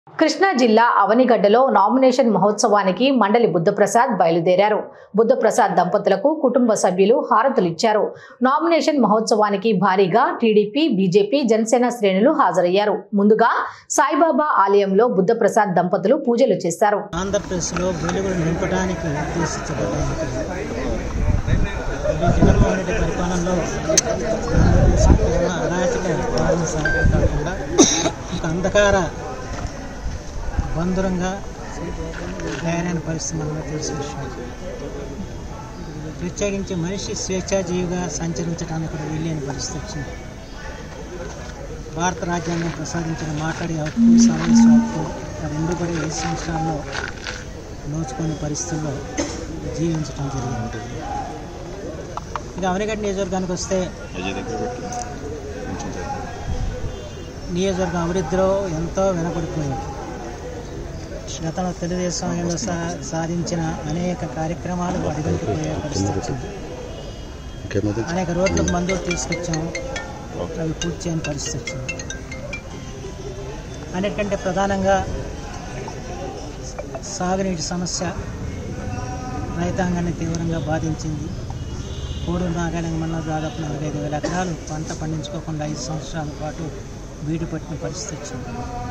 కృష్ణా జిల్లా అవనిగడ్డలో నామినేషన్ మహోత్సవానికి మండలి బుద్ధప్రసాద్ బయలుదేరారు బుద్ధప్రసాద్ దంపతులకు కుటుంబ సభ్యులు హారతులిచ్చారు నామినేషన్ మహోత్సవానికి భారీగా టీడీపీ బీజేపీ జనసేన శ్రేణులు హాజరయ్యారు ముందుగా సాయిబాబా ఆలయంలో బుద్ధప్రసాద్ దంపతులు పూజలు చేశారు ఆంధ్రప్రదేశ్లో వెలుగులు నింపడానికి ఉద్దేశించబడింది ఇది జగన్మోహన్ రెడ్డి పరిపాలనలో ఆంధ్రప్రదేశ్లో ఉన్న అరాచక పాలన సాగడం కాకుండా ఒక అంధకార బంధురంగా తయారైన పరిస్థితి మనకు తెలిసిన విషయం ప్రత్యేకించి మనిషి స్వేచ్ఛాజీవిగా సంచరించడానికి కూడా వీలేని పరిస్థితి వచ్చింది భారత రాజ్యాంగం ప్రసాదించిన మాట్లాడే హక్కు సమావేశ హక్కు ఆ రెండు కూడా ఏ సంవత్సరాల్లో నోచుకునే పరిస్థితుల్లో జీవించడం జరిగింది ఇక అవనిగడ్డ నియోజకవర్గానికి వస్తే నియోజకవర్గం అభివృద్ధిలో ఎంతో వెనపడిపోయింది గతంలో తెలుగుదేశం హయాంలో సా సాధించిన అనేక కార్యక్రమాలు అడుగుంటుపోయే పరిస్థితి వచ్చింది అనేక రోడ్లకు మందులు తీసుకొచ్చాము అవి పూర్తి చేయని పరిస్థితి వచ్చింది అన్నిటికంటే ప్రధానంగా సాగునీటి సమస్య రైతాంగాన్ని తీవ్రంగా బాధించింది కోడూరు నాగాలంగ మండలం దాదాపు నలభై ఐదు వేల ఎకరాలు పంట పండించుకోకుండా ఐదు సంవత్సరాల పాటు బీడు పట్టిన పరిస్థితి వచ్చింది